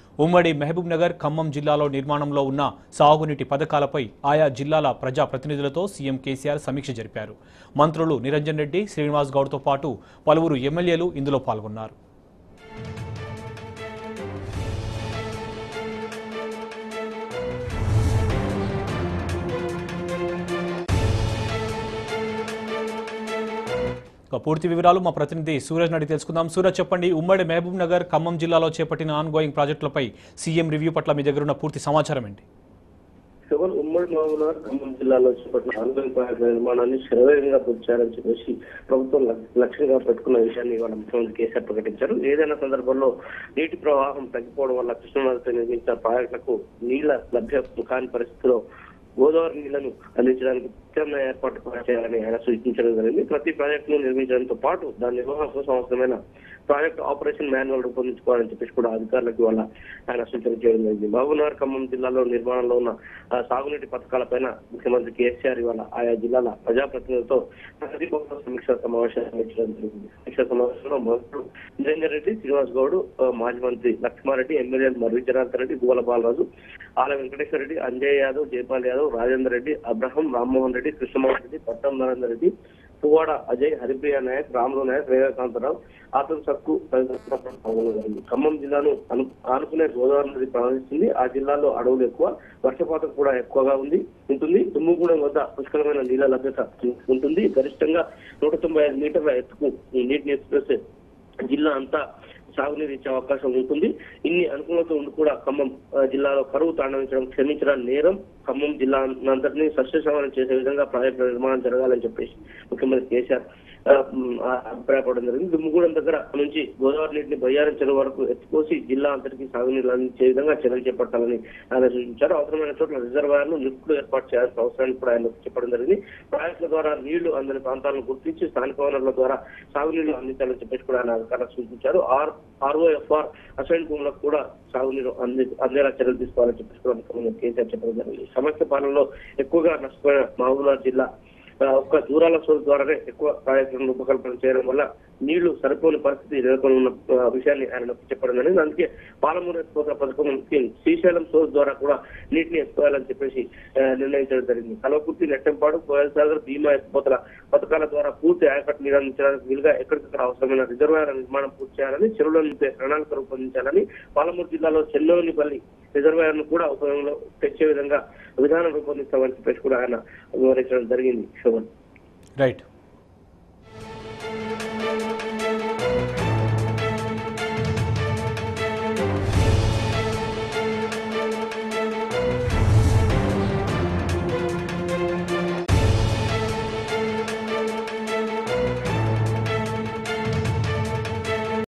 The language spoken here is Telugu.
ఉమ్మడి మహబూబ్ నగర్ ఖమ్మం జిల్లాలో నిర్మాణంలో ఉన్న సాగునీటి పథకాలపై ఆయా జిల్లాల ప్రజాప్రతినిధులతో సీఎం కేసీఆర్ సమీక్ష జరిపారు మంత్రులు నిరంజన్ రెడ్డి శ్రీనివాస్ గౌడ్తో పాటు పలువురు ఎమ్మెల్యేలు ఇందులో పాల్గొన్నారు ఇక పూర్తి వివరాలు మా ప్రతినిధి సూరజ్ నడి తెలుసుకుందాం సూరజ్ చెప్పండి ఉమ్మడి మహబూబ్ నగర్ ఖమ్మం జిల్లాలో చేపట్టిన ఆన్ గోయింగ్ ప్రాజెక్టులపై సీఎం రివ్యూ పట్ల మీ దగ్గర ఉన్న పూర్తి సమాచారం ఏంటి కేవలం ఉమ్మడి మహబూబ్నగర్ ఖమ్మం జిల్లాలో చేపట్టిన ఆన్లైన్ ప్రాజెక్టు నిర్మాణాన్ని శరవేగంగా పూర్తి చేయాలని చెప్పేసి ప్రభుత్వం లక్- లక్ష్యంగా పెట్టుకున్న విషయాన్ని ఇవాళ ముఖ్యమంత్రి కేసీఆర్ ప్రకటించారు ఏదైనా సందర్భంలో నీటి ప్రవాహం తగ్గిపోవడం వల్ల కృష్ణానదితో నిర్మించిన ప్రాజెక్టులకు నీళ్ల లభ్య కాని పరిస్థితిలో గోదావరి నీళ్లను అందించడానికి ప్రత్యామ్నాయ ఏర్పాటు కూడా చేయాలని ఆయన సూచించడం జరిగింది ప్రతి ప్రాజెక్టును నిర్మించడంతో పాటు దాని నిర్వహణ కోసం అవసరమైన ప్రాజెక్ట్ ఆపరేషన్ మాన్యువల్ రూపొందించుకోవాలని చెప్పేసి కూడా అధికారులకు వల్ల ఆయన సూచన చేయడం జరిగింది మహబూబ్నగర్ ఖమ్మం జిల్లాలో నిర్మాణంలో ఉన్న ఆ, సాగునీటి పథకాలపైన ముఖ్యమంత్రి కేసీఆర్ ఇవాళ ఆయా జిల్లాల ప్రజాప్రతినిధులతో ప్రతిభవన సమీక్ష సమావేశం నిర్వహించడం జరిగింది సమీక్ష సమావేశంలో మంత్రులు నిరంజన్ రెడ్డి శ్రీనివాస్ గౌడ్ ఆ, మాజీ మంత్రి లక్ష్మారెడ్డి ఎమ్మెల్యే మర్రి జనార్దన్ రెడ్డి గోల బాలరాజు ఆల వెంకటేశ్వర రెడ్డి అంజయ్ యాదవ్ జైపాల్ యాదవ్ రాజేందర్ రెడ్డి అబ్రహం రామ్మోహన్ రెడ్డి కృష్ణమోహన్ రెడ్డి పట్టం నరేందర్ రెడ్డి పువ్వాడ అజయ్ హరిప్రియ నాయక్ రాములు నాయక్ రేఖాకాంతరావు ఆతం సక్కు తదితరులు పాల్గొనగలిగింది ఖమ్మం జిల్లాను అను ఆనుకునే గోదావరి నది ప్రవహిస్తుంది ఆ జిల్లాలో అడవులు ఎక్కువ వర్షపాతం కూడా ఎక్కువగా ఉంది ఉంటుంది తుమ్ముగూడెం వద్ద పుష్కలమైన నీళ్ల లభ్యత ఉంటుంది గరిష్టంగా నూట తొంభై ఐదు మీటర్ల ఎత్తుకు ఈ నీటిని ఎత్తుకొస్తే జిల్లా అంతా సాగునీరు ఇచ్చే అవకాశం ఉంటుంది ఇన్ని అనుకూలత ఉండి కూడా ఖమ్మం ఆ, జిల్లాలో కరువు తాండవించడం క్షమించడం నేరం ఖమ్మం జిల్లా అంతటినీ సస్యశ్రమణం చేసే విధంగా ప్రాజెక్టుల నిర్మాణం జరగాలని చెప్పేసి ముఖ్యమంత్రి కేసీఆర్ ఆ, మ్, ఆ, అభిప్రాయపడడం జరిగింది దుమ్ముగూడెం దగ్గర నుంచి గోదావరి నీటిని బయ్యారం చెరువు వరకు ఎత్తుకోసి జిల్లా అంతటికి సాగునీరు అందించే విధంగా చర్యలు చేపట్టాలని ఆయన సూచించారు అవసరమైన చోట్ల రిజర్వాయర్లు లిఫ్ట్లు ఏర్పాటు చేయాల్సిన అవసరాన్ని కూడా ఆయన చెప్పడం జరిగింది ప్రాజెక్టుల ద్వారా నీళ్లు అందని ప్రాంతాలను గుర్తించి స్థానిక వనరుల ద్వారా సాగునీరు అందించాలని చెప్పేసి కూడా ఆయన అధికారులకు సూచించారు ఆర్ ఆర్ఓఎఫ్ఆర్ అసైన్ భూములకు కూడా సాగునీరు అంది అందేలా చర్యలు తీసుకోవాలని చెప్పేసి కూడా ముఖ్యమంత్రి కేసీఆర్ చెప్పడం జరిగింది సమస్య పాలనలో ఎక్కువగా నష్టపోయిన మహబూబ్నగర్ జిల్లా ఆ, ఒక్క దూరాల సోర్స్ ద్వారానే ఎక్కువ ప్రాజెక్టులను రూపకల్పన చేయడం వల్ల నీళ్లు సరిపోని పరిస్థితి నెలకొని ఉన్న ఆ, విషయాన్ని ఆయన నొక్కి చెప్పడం జరిగింది అందుకే పాలమూరు ఎత్తుకోత పథకం కి శ్రీశైలం సోర్స్ ద్వారా కూడా నీటిని ఎత్తుకోవాలని చెప్పేసి ఆ, నిర్ణయించడం జరిగింది కలవకుర్తి నెట్టంపాడు కోయల్ సాగర్ భీమా ఎత్తుపోతల పథకాల ద్వారా పూర్తి ఆయకట్టు నీరు అందించడానికి వీలుగా ఎక్కడికక్కడ అవసరమైన రిజర్వాయర్ నిర్మాణం పూర్తి చేయాలని చెరువుల నింపే ప్రణాళిక రూపొందించాలని పాలమూరు జిల్లాలో చెన్నోనిపల్లి రిజర్వాయర్ ను కూడా ఉపయోగంలో తెచ్చే విధంగా విధానం రూపొందిస్తామని చెప్పేసి కూడా ఆయన వివరించడం జరిగింది శోభన్ రైట్